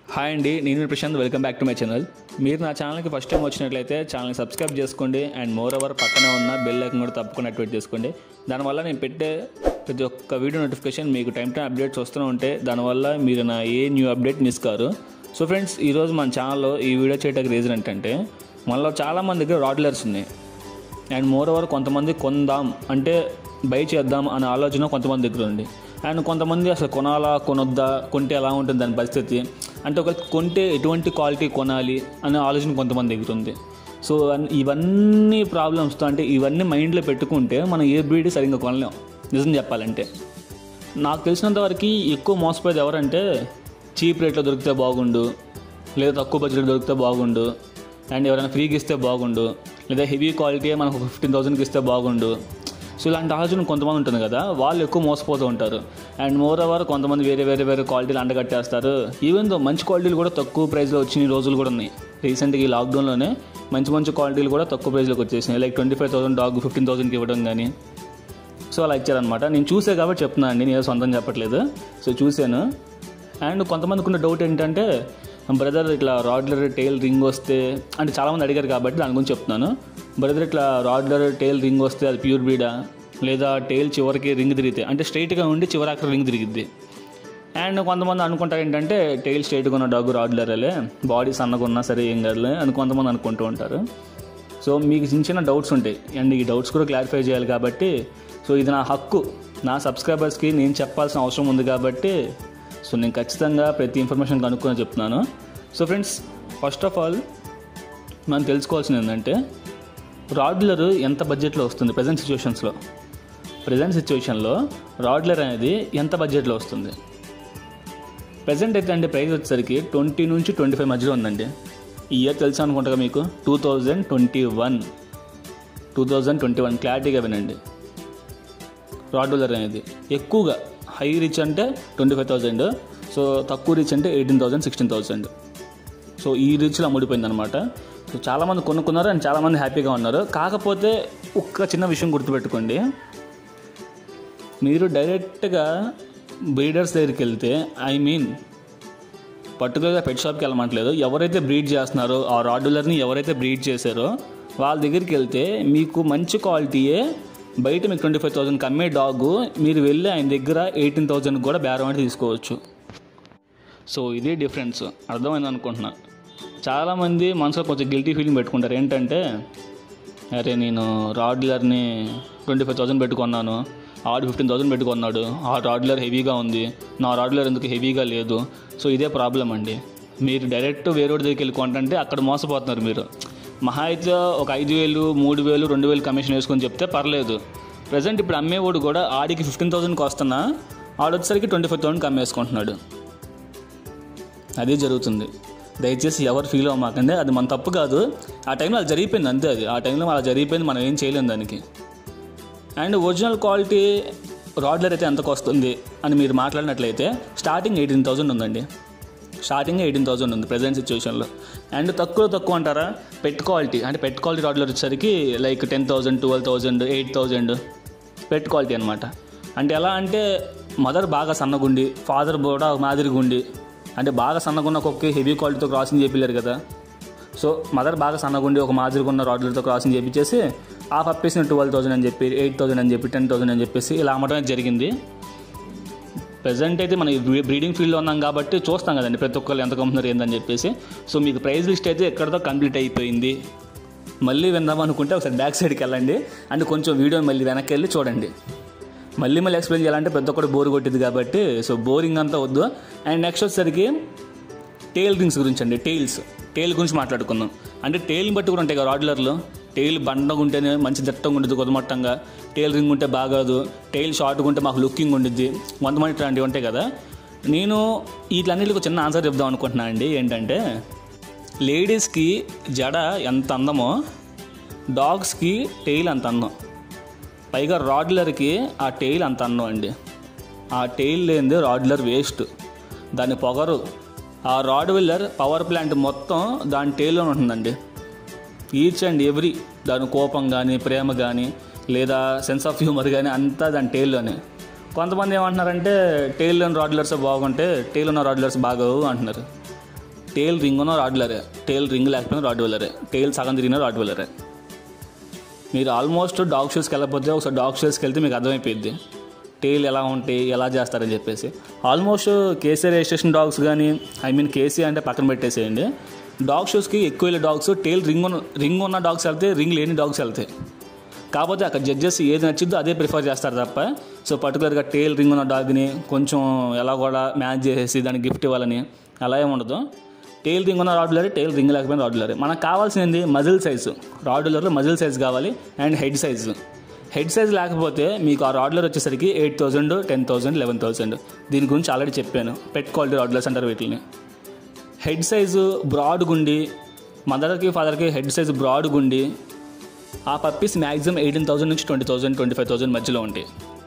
hi అండి నేను మీ Prashanth welcome back to my channel మీరు నా ఛానల్కి ఫస్ట్ టైం వచ్చినట్లయితే ఛానల్ని సబ్స్క్రైబ్ చేసుకోండి అండ్ మోర్ ఓవర్ పక్కనే ఉన్న బెల్ ఐకన్ కూడా తప్పకుండా యాక్టివేట్ చేసుకోండి దానివల్ల నేను పెట్టే ప్రతి ఒక్క వీడియో నోటిఫికేషన్ మీకు టైం టైం అప్డేట్స్ వస్తూనే ఉంటే దానివల్ల మీరు నా ఏ న్యూ అప్డేట్ మిస్ కారు సో ఫ్రెండ్స్ ఈరోజు మన ఛానల్లో ఈ వీడియో చేయడానికి రీజన్ ఏంటంటే మనలో చాలామంది దగ్గర రాడ్లర్స్ ఉన్నాయి అండ్ మోర్ ఓవర్ కొంతమంది కొందాం అంటే బై చేద్దాం అనే ఆలోచన కొంతమంది దగ్గర ఉంది అండ్ కొంతమంది అసలు కొనాలా కొనొద్దా కొంటే ఎలా ఉంటుంది దాని పరిస్థితి అంటే ఒక కొంటే ఎటువంటి క్వాలిటీ కొనాలి అనే ఆలోచన కొంతమంది దగ్గర ఉంది సో అన్- ఇవన్నీ ప్రాబ్లమ్స్తో అంటే ఇవన్నీ మైండ్లో పెట్టుకుంటే మనం ఏ బ్రీడ్ సరిగ్గా కొనలేం నిజం చెప్పాలంటే నాకు తెలిసినంత వరకు ఎక్కువ మోసపోయేది ఎవరంటే చీప్ రేట్లో దొరికితే బాగుండు లేదా తక్కువ బడ్జెట్ దొరికితే బాగుండు అండ్ ఎవరైనా ఫ్రీగా ఇస్తే బాగుండు లేదా హెవీ క్వాలిటీ మనకు ఫిఫ్టీన్ థౌసండ్కి ఇస్తే బాగుండు సో ఇలాంటి ఆలోచన కొంతమంది ఉంటుంది కదా వాళ్ళు ఎక్కువ మోసపోతూ ఉంటారు అండ్ మోర్ ఓవర్ కొంతమంది వేరే వేరే వేరే క్వాలిటీలు అండగట్టేస్తారు ఈవెన్ దో మంచి క్వాలిటీలు కూడా తక్కువ ప్రైస్లో వచ్చిన రోజులు కూడా ఉన్నాయి రీసెంట్గా ఈ లాక్డౌన్లోనే మంచి మంచి క్వాలిటీలు కూడా తక్కువ ప్రైస్లోకి వచ్చేసినాయి like twenty five thousand dog fifteen థౌసండ్కి ఇవ్వడం కానీ సో అలా ఇచ్చారనమాట నేను చూసే కాబట్టి చెప్తున్నాను అండి నేను సొంతం చెప్పట్లేదు సో చూశాను అండ్ కొంతమందికి ఉన్న డౌట్ ఏంటంటే బ్రదర్ ఇట్లా రాడ్లర్ టైల్ రింగ్ వస్తే అంటే చాలామంది అడిగారు కాబట్టి దాని గురించి చెప్తున్నాను బ్రదర్ ఇట్లా రాడ్లర్ టైల్ రింగ్ వస్తే అది ప్యూర్ బ్రీడా లేదా టైల్ చివరికి రింగ్ తిరిగితే అంటే స్ట్రైట్గా ఉండి చివరి అక్కడ రింగ్ తిరిగిద్ది అండ్ కొంతమంది అనుకుంటారు ఏంటంటే టైల్ స్ట్రైట్గా ఉన్న డాగ్ రాడ్లర్లే బాడీ సన్నగా ఉన్నా సరే ఏం కాదులే అని కొంతమంది అనుకుంటూ ఉంటారు సో మీకు చిన్న చిన్న డౌట్స్ ఉంటాయి అండ్ ఈ డౌట్స్ కూడా క్లారిఫై చేయాలి కాబట్టి సో ఇది నా హక్కు నా సబ్స్క్రైబర్స్కి నేను చెప్పాల్సిన అవసరం ఉంది కాబట్టి సో నేను ఖచ్చితంగా ప్రతి ఇన్ఫర్మేషన్ కనుక్కొని చెప్తున్నాను so friends first of all మనం తెలుసుకోవాల్సింది ఏంటంటే రాడ్లర్ ఎంత బడ్జెట్లో వస్తుంది ప్రజెంట్ సిచ్యువేషన్స్లో ప్రజెంట్ సిచ్యువేషన్లో రాడ్లర్ అనేది ఎంత బడ్జెట్లో వస్తుంది ప్రజెంట్ అయితే అంటే ప్రైస్ వచ్చేసరికి ట్వంటీ నుంచి ట్వంటీ ఫైవ్ మధ్యలో ఉందండి ఈ ఇయర్ తెలుసు అనుకుంటా మీకు two thousand twenty one two thousand twenty one క్లారిటీగా వినండి రాడ్లర్ అనేది ఎక్కువగా హై రీచ్ అంటే ట్వంటీ ఫైవ్ థౌజండ్ సో తక్కువ రీచ్ అంటే eighteen thousand sixteen thousand so ఈ రీచ్లో అమ్ముడిపోయింది అనమాట సో చాలామంది కొనుక్కున్నారు అండ్ చాలామంది హ్యాపీగా ఉన్నారు కాకపోతే ఒక్క చిన్న విషయం గుర్తుపెట్టుకోండి మీరు డైరెక్ట్గా బ్రీడర్స్ దగ్గరికి వెళ్తే ఐ మీన్ పర్టికులర్గా పెట్ షాప్కి వెళ్ళమంటలేదు ఎవరైతే బ్రీడ్ చేస్తున్నారో ఆ రాడ్యులర్ని ఎవరైతే బ్రీడ్ చేశారో వాళ్ళ దగ్గరికి వెళ్తే మీకు మంచి క్వాలిటీయే బయట మీకు ట్వంటీ ఫైవ్ థౌసండ్కి అమ్మే డాగ్ మీరు వెళ్ళి ఆయన దగ్గర ఎయిటీన్ థౌసండ్ కూడా బేరం అంటే తీసుకోవచ్చు సో ఇదే డిఫరెన్స్ అర్థమైంది అనుకుంటున్నా చాలామంది మనసులో కొంచెం గిల్టీ ఫీలింగ్ పెట్టుకుంటారు ఏంటంటే అరే నేను రాడ్లర్ని ట్వంటీ ఫైవ్ థౌసండ్ పెట్టుకున్నాను ఆడు ఫిఫ్టీన్ థౌసండ్ పెట్టుకున్నాడు ఆ రాడ్లర్ హెవీగా ఉంది నా రాడ్లర్ ఎందుకు హెవీగా లేదు సో ఇదే ప్రాబ్లం అండి మీరు డైరెక్ట్ వేరే వాడి దగ్గరికి వెళ్ళి కొంటే అక్కడ మోసపోతున్నారు మీరు మహా అయితే ఒక ఐదు వేలు మూడు వేలు రెండు వేలు కమిషన్ వేసుకొని చెప్తే పర్లేదు ప్రజెంట్ ఇప్పుడు అమ్మేవాడు కూడా ఆడికి ఫిఫ్టీన్ థౌసండ్కి వస్తున్నా ఆడొచ్చేసరికి ట్వంటీ ఫైవ్ థౌసండ్కి అమ్మేసుకుంటున్నాడు అదే జరుగుతుంది దయచేసి ఎవరు ఫీల్ అవ్వమాకండి అది మన తప్పు కాదు ఆ టైంలో అది జరిగిపోయింది అంతే అది ఆ టైంలో అలా జరిగిపోయింది మనం ఏం చేయలేం దానికి అండ్ ఒరిజినల్ క్వాలిటీ రాడ్లర్ అయితే ఎంతకు వస్తుంది అని మీరు మాట్లాడినట్లయితే స్టార్టింగ్ ఎయిటీన్ థౌజండ్ ఉందండి స్టార్టింగ్ ఎయిటీన్ థౌసండ్ ఉంది ప్రజెంట్ సిచ్యువేషన్లో అండ్ తక్కువ తక్కువ అంటారా పెట్ క్వాలిటీ అంటే పెట్ క్వాలిటీ రాడ్లర్ వచ్చేసరికి like ten thousand twelve thousand eight thousand pet quality అనమాట అంటే ఎలా అంటే మదర్ బాగా సన్నగుండి ఫాదర్ కూడా మాదిరిగా ఉండి అంటే బాగా సన్నగున్న కుక్కకి హెవీ క్వాలిటీతో క్రాసింగ్ చేపిలేరు కదా సో మదర్ బాగా సన్నగుండి ఒక మాదిరిగా ఉన్న రాడ్లతో క్రాసింగ్ చేపించేసి ఆ పప్పేసిన ట్వెల్వ్ థౌసండ్ అని చెప్పి ఎయిట్ థౌసండ్ అని చెప్పి టెన్ థౌసండ్ అని చెప్పేసి ఇలా అమ్మటం జరిగింది ప్రజెంట్ అయితే మనం బ్రీడింగ్ ఫీల్డ్లో ఉన్నాం కాబట్టి చూస్తాం కదండి ప్రతి ఒక్కళ్ళు ఎంత కొంటున్నారు ఏందని చెప్పేసి సో మీకు ప్రైస్ లిస్ట్ అయితే ఎక్కడితో కంప్లీట్ అయిపోయింది మళ్ళీ విందాం అనుకుంటే ఒకసారి బ్యాక్ సైడ్కి వెళ్ళండి అండ్ కొంచెం వీడియో మళ్ళీ వెనక్కి వెళ్ళి చూడండి మళ్ళీ మళ్ళీ ఎక్స్ప్లెయిన్ చేయాలంటే ప్రతి ఒక్కటి బోర్ కొట్టింది కాబట్టి సో బోరింగ్ అంతా వద్దు అండ్ నెక్స్ట్ వచ్చేసరికి టేల్ రింగ్స్ గురించి అండి టైల్స్ టైల్ గురించి మాట్లాడుకుందాం అంటే టైల్ని బట్టి కూడా ఉంటాయి కదా రాడ్లర్లో టైల్ బండగా ఉంటేనే మంచి దట్టంగా ఉంటుంది కొదమట్టంగా టైల్ రింగ్ ఉంటే బాగాదు టైల్ షార్ట్గా ఉంటే మాకు లుకింగ్ ఉండిద్ది కొంతమంది ఇట్లాంటివి ఉంటాయి కదా నేను వీటిలన్నిటికి చిన్న ఆన్సర్ చెప్దాం అనుకుంటున్నాను అండి ఏంటంటే లేడీస్కి జడ ఎంత అందమో డాగ్స్కి టైల్ అంత అందం పైగా రాడ్లర్కి ఆ టైల్ అంత అందం అండి ఆ టైల్ లేనిది రాడ్లర్ వేస్ట్ దాని పొగరు ఆ రాడ్ విల్లర్ పవర్ ప్లాంట్ మొత్తం దాని టైల్లోనే ఉంటుందండి ఈచ్ అండ్ ఎవ్రీ దాని కోపం కానీ ప్రేమ కానీ లేదా సెన్స్ ఆఫ్ హ్యూమర్ కానీ అంతా దాని టైల్లోనే కొంతమంది ఏమంటున్నారంటే టైల్ ఉన్న రాడ్లర్స్ బాగుంటే టైల్ ఉన్న రాడ్లర్స్ బాగోవు అంటున్నారు టేల్ రింగ్ ఉన్న రాడ్లరే టేల్ రింగ్ లేకపోయినా రాడ్ వెళ్ళరే టేల్ సగం తిరిగిన రాడ్ వెళ్ళరే మీరు ఆల్మోస్ట్ డాగ్ షోస్కి వెళ్ళకపోతే ఒకసారి డాగ్ షోస్కి వెళ్తే మీకు అర్థమైపోయింది టేల్ ఎలా ఉంటాయి ఎలా చేస్తారని చెప్పేసి ఆల్మోస్ట్ కేసీ రిజిస్ట్రేషన్ డాగ్స్ కానీ ఐ మీన్ కేసీ అంటే పక్కన పెట్టేసేయండి డాగ్ షోస్కి ఎక్కువ వెళ్ళే డాగ్స్ టేల్ రింగ్ ఉన్న రింగ్ ఉన్న డాగ్స్ వెళ్తాయి రింగ్ లేని డాగ్స్ వెళ్తాయి కాకపోతే అక్కడ జడ్జెస్ ఏది నచ్చిద్దో అదే ప్రిఫర్ చేస్తారు తప్ప సో పర్టికులర్గా టేల్ రింగ్ ఉన్న డాగ్ని కొంచెం ఎలా కూడా మ్యాచ్ చేసేసి దానికి గిఫ్ట్ ఇవ్వాలని అలా ఏమి ఉండదు టేల్ రింగ్ ఉన్న రాడ్లరే టేల్ రింగ్ లేకపోయినా రాడ్లరే మనకు కావాల్సింది మజిల్ సైజు రాడ్లర్లో మజిల్ సైజ్ కావాలి and head size head size లేకపోతే మీకు ఆ రాడ్లర్ వచ్చేసరికి eight thousand ten thousand eleven thousand దీని గురించి ఆల్రెడీ చెప్పాను పెట్ క్వాలిటీ రాడ్లర్స్ అంటారు వీటిని హెడ్ సైజు బ్రాడ్ గుండి మదర్కి ఫాదర్కి హెడ్ సైజు బ్రాడ్ గుండి ఆ పప్పీస్ మ్యాక్సిమం ఎయిటీన్ థౌసండ్ నుంచి twenty thousand twenty five thousand మధ్యలో ఉంటాయి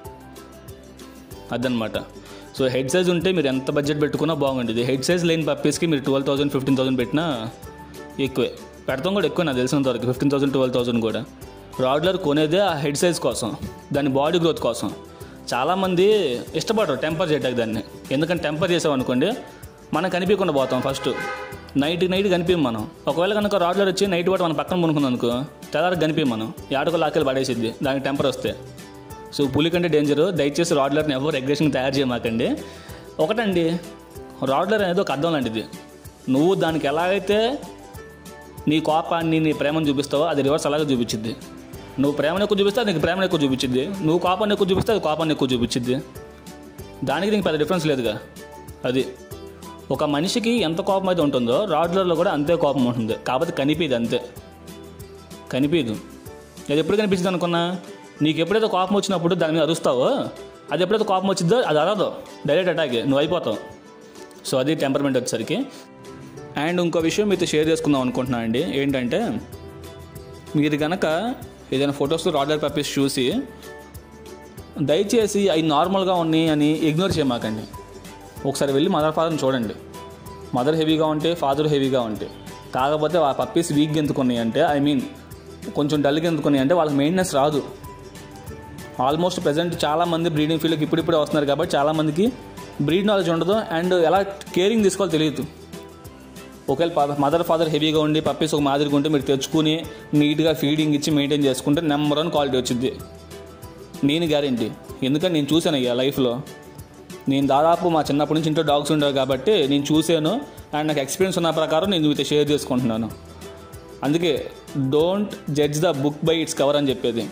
అదనమాట సో హెడ్ సైజ్ ఉంటే మీరు ఎంత బడ్జెట్ పెట్టుకున్నా బాగుంటుంది హెడ్ సైజ్ లేని పప్పీస్కి మీరు ట్వెల్వ్ థౌసండ్ ఫిఫ్టీన్ థౌసండ్ పెట్టినా ఎక్కువే పెడతాం కూడా ఎక్కువ నాకు తెలిసినంత వరకు ఫిఫ్టీన్ థౌసండ్ ట్వెల్వ్ థౌసండ్ కూడా రాడ్లర్ కొనేదే ఆ హెడ్ సైజ్ కోసం దాని బాడీ గ్రోత్ కోసం చాలామంది ఇష్టపడరు టెంపర్ చేయడానికి దాన్ని ఎందుకంటే టెంపర్ చేసామనుకోండి మనం కనిపించకుండా పోతాం ఫస్ట్ నైట్ నైట్ కనిపించం మనం ఒకవేళ కనుక రాడ్లర్ వచ్చి నైట్ పాటు మన పక్కన పనుకుంది అనుకో తెల్లారి కనిపించం మనం ఏడకో లాకెళ్ళి పడేసిద్ది దానికి టెంపర్ వస్తే సో పులి కంటే డేంజర్ దయచేసి రాడ్లర్ని ఎవరు అగ్రెషన్ తయారు చేయమాకండి ఒకటండి రాడ్లర్ అనేది ఒక అర్థం లాంటిది నువ్వు దానికి ఎలా అయితే నీ కోపాన్ని నీ ప్రేమను చూపిస్తావో అది రివర్స్ అలాగే చూపించిద్ది నువ్వు ప్రేమను ఎక్కువ చూపిస్తే అది నీకు ప్రేమను ఎక్కువ చూపించిద్ది నువ్వు కోపాన్ని ఎక్కువ చూపిస్తే అది కోపాన్ని ఎక్కువ చూపించిద్ది దానికి నీకు పెద్ద డిఫరెన్స్ లేదుగా అది ఒక మనిషికి ఎంత కోపం అయితే ఉంటుందో రాడ్లర్లో కూడా అంతే కోపం ఉంటుంది కాకపోతే కనిపించదు అంతే కనిపించదు అది ఎప్పుడు కనిపించింది అనుకున్నా నీకు ఎప్పుడైతే కోపం వచ్చినప్పుడు దాని మీద అరుస్తావో అది ఎప్పుడైతే కోపం వచ్చిందో అది అరదు డైరెక్ట్ అటాక్ నువ్వు అయిపోతావు సో అది టెంపర్మెంట్ వచ్చేసరికి అండ్ ఇంకో విషయం మీతో షేర్ చేసుకుందాం అనుకుంటున్నాను అండి ఏంటంటే మీరు కనుక ఏదైనా ఫొటోస్లో రాడర్ పప్పీస్ చూసి దయచేసి అవి నార్మల్గా ఉన్నాయి అని ఇగ్నోర్ చేయమాకండి ఒకసారి వెళ్ళి మదర్ ఫాదర్ని చూడండి మదర్ హెవీగా ఉంటే ఫాదర్ హెవీగా ఉంటే కాకపోతే ఆ పప్పీస్ వీక్గా ఎందుకున్నాయి అంటే ఐ మీన్ కొంచెం డల్గా ఎందుకున్నాయి అంటే వాళ్ళకి మెయింటెనెన్స్ రాదు ఆల్మోస్ట్ ప్రజెంట్ చాలామంది బ్రీడింగ్ ఫీల్డ్కి ఇప్పుడిప్పుడే వస్తున్నారు కాబట్టి చాలామందికి బ్రీడ్ నాలెడ్జ్ ఉండదు అండ్ ఎలా కేరింగ్ తీసుకోవాలో తెలియదు ఒకవేళ మదర్ ఫాదర్ హెవీగా ఉండి పప్పీస్ ఒక మాదిరిగా ఉంటే మీరు తెచ్చుకుని నీట్గా ఫీడింగ్ ఇచ్చి మెయింటైన్ చేసుకుంటే నెంబర్ వన్ క్వాలిటీ వచ్చింది నేను గ్యారెంటీ ఎందుకంటే నేను చూశాను ఇక లైఫ్లో నేను దాదాపు మా చిన్నప్పటి నుంచి ఇంట్లో డాగ్స్ ఉండేవి కాబట్టి నేను చూశాను అండ్ నాకు ఎక్స్పీరియన్స్ ఉన్న ప్రకారం నేను మీతో షేర్ చేసుకుంటున్నాను అందుకే don't judge the book by its cover అని చెప్పేది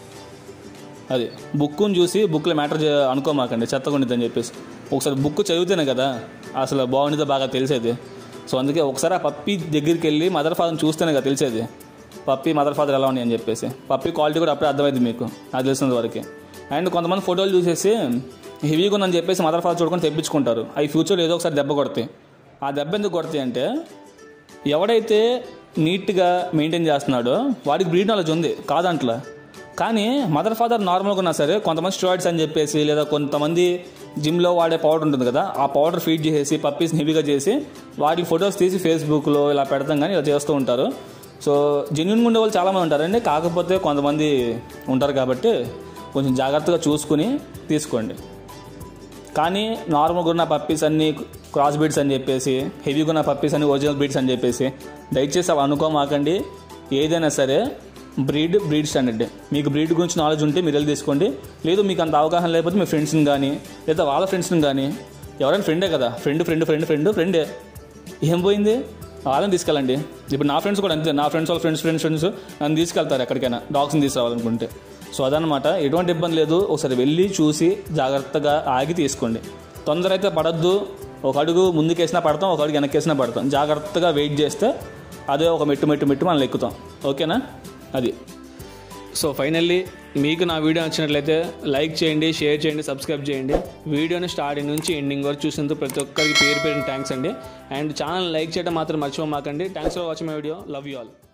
అది బుక్ని చూసి బుక్లో మ్యాటర్ అనుకోమాకండి చెత్తకుండిద్దని చెప్పేసి ఒకసారి బుక్ చదివితేనే కదా అసలు బాగుండిదో బాగా తెలిసేది సో అందుకే ఒకసారి ఆ పప్పి దగ్గరికి వెళ్ళి మదర్ ఫాదర్ని చూస్తేనే కదా తెలిసేది పప్పి మదర్ ఫాదర్ ఎలా ఉన్నాయి అని చెప్పేసి పప్పి క్వాలిటీ కూడా అప్పుడే అర్థమైంది మీకు నాకు తెలిసినంత వరకు అండ్ కొంతమంది ఫోటోలు చూసేసి హెవీగా ఉందని చెప్పేసి మదర్ ఫాదర్ చూడుకొని తెప్పించుకుంటారు అవి ఫ్యూచర్లో ఏదో ఒకసారి దెబ్బ కొడతాయి ఆ దెబ్బ ఎందుకు కొడతాయి అంటే ఎవడైతే నీట్గా మెయింటైన్ చేస్తున్నాడో వాడికి బ్రీడ్ నాలెడ్జ్ ఉంది కాదంట్లా కానీ మదర్ ఫాదర్ నార్మల్గా ఉన్నా సరే కొంతమంది స్టూడెంట్స్ అని చెప్పేసి లేదా కొంతమంది జిమ్లో వాడే పౌడర్ ఉంటుంది కదా ఆ పౌడర్ ఫీడ్ చేసేసి పప్పీస్ని హెవీగా చేసి వాటి ఫొటోస్ తీసి ఫేస్బుక్లో ఇలా పెడతాం కానీ ఇలా చేస్తూ ఉంటారు సో జెన్యున్గా ఉండే వాళ్ళు చాలామంది ఉంటారండి కాకపోతే కొంతమంది ఉంటారు కాబట్టి కొంచెం జాగ్రత్తగా చూసుకుని తీసుకోండి కానీ నార్మల్గా ఉన్న పప్పీస్ అన్ని క్రాస్ బీడ్స్ అని చెప్పేసి హెవీగా ఉన్న పప్పీస్ అన్ని ఒరిజినల్ బీడ్స్ అని చెప్పేసి దయచేసి అవి అనుకోమాకండి ఏదైనా సరే బ్రీడ్ బ్రీడ్ స్టాండర్డ్ మీకు బ్రీడ్ గురించి నాలెడ్జ్ ఉంటే మీరు వెళ్ళి తీసుకోండి లేదు మీకు అంత అవగాహన లేకపోతే మీ ఫ్రెండ్స్ని కానీ లేదా వాళ్ళ ఫ్రెండ్స్ని కానీ ఎవరైనా ఫ్రెండే కదా ఫ్రెండ్ ఫ్రెండ్ ఫ్రెండ్ ఫ్రెండ్ ఫ్రెండే ఏం పోయింది వాళ్ళని తీసుకెళ్ళండి ఇప్పుడు నా ఫ్రెండ్స్ కూడా అంతే నా ఫ్రెండ్స్ వాళ్ళ ఫ్రెండ్స్ ఫ్రెండ్స్ ఫ్రెండ్స్ నన్ను తీసుకెళ్తారు ఎక్కడికైనా డాగ్స్ని తీసుకురావాలనుకుంటే సో అదనమాట ఎటువంటి ఇబ్బంది లేదు ఒకసారి వెళ్ళి చూసి జాగ్రత్తగా ఆగి తీసుకోండి తొందర అయితే పడద్దు ఒక అడుగు ముందుకేసినా పడతాం ఒక అడుగు వెనక్కేసినా పడతాం జాగ్రత్తగా వెయిట్ చేస్తే అదే ఒక మెట్టు మెట్టు మెట్టు మనం ఎక్కుతాం ఓకేనా అది సో ఫైనల్లీ మీకు నా వీడియో నచ్చినట్లయితే లైక్ చేయండి షేర్ చేయండి సబ్స్క్రైబ్ చేయండి వీడియోని స్టార్టింగ్ నుంచి ఎండింగ్ వరకు చూసినందుకు ప్రతి ఒక్కరికి పేరు పేరు థ్యాంక్స్ అండి అండ్ ఛానల్ లైక్ చేయడం మాత్రం మర్చిపోమాకండి thanks for watching my video love you all